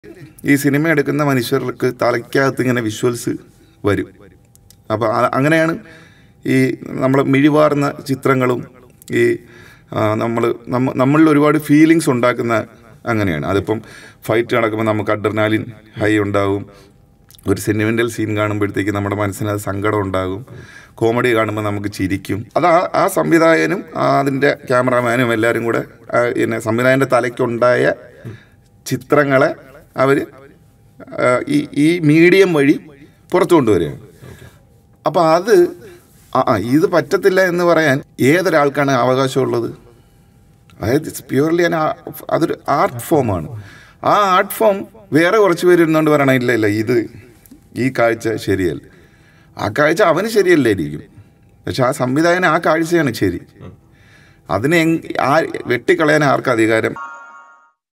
ഈ സിനിമ എടുക്കുന്ന മനുഷ്യർക്ക് തലയ്ക്കകത്ത് ഇങ്ങനെ വിഷ്വൽസ് വരും അപ്പോൾ അങ്ങനെയാണ് ഈ നമ്മൾ മിഴിവാർന്ന ചിത്രങ്ങളും ഈ നമ്മൾ നമ്മളിൽ ഒരുപാട് ഫീലിങ്സ് ഉണ്ടാക്കുന്ന അങ്ങനെയാണ് അതിപ്പം ഫൈറ്റ് നടക്കുമ്പോൾ നമുക്ക് അഡ്രനാലിൻ ഹൈ ഉണ്ടാവും ഒരു സെന്റിമെൻ്റൽ സീൻ കാണുമ്പോഴത്തേക്ക് നമ്മുടെ മനസ്സിന് അത് സങ്കടം ഉണ്ടാകും കോമഡി കാണുമ്പോൾ നമുക്ക് ചിരിക്കും അത് ആ ആ സംവിധായകനും ആ അതിൻ്റെ ക്യാമറാമാനും എല്ലാവരും കൂടെ ആ, പിന്നെ സംവിധായകൻ്റെ തലയ്ക്കുണ്ടായ ചിത്രങ്ങളെ അവർ ഈ ഈ മീഡിയം വഴി പുറത്തു കൊണ്ടുവരികയാണ് അപ്പോൾ അത് ആ ആ, ഇത് പറ്റത്തില്ല എന്ന് പറയാൻ ഏതൊരാൾക്കാണ് അവകാശമുള്ളത് അതായത് പ്യൂർലി അതൊരു ആർട്ട് ഫോമാണ് ആ ആർട്ട് ഫോം വേറെ കുറച്ച് പേര് ഇരുന്നുകൊണ്ട് പറയണം ഇല്ല ഇല്ല ഇത് ഈ കാഴ്ച ശരിയല്ല ആ കാഴ്ച അവന് ശരിയല്ലായിരിക്കും പക്ഷെ ആ സംവിധായകന് ആ കാഴ്ചയാണ് ശരി അതിനെ എങ്- ആ വെട്ടിക്കളയാൻ ആർക്ക് അധികാരം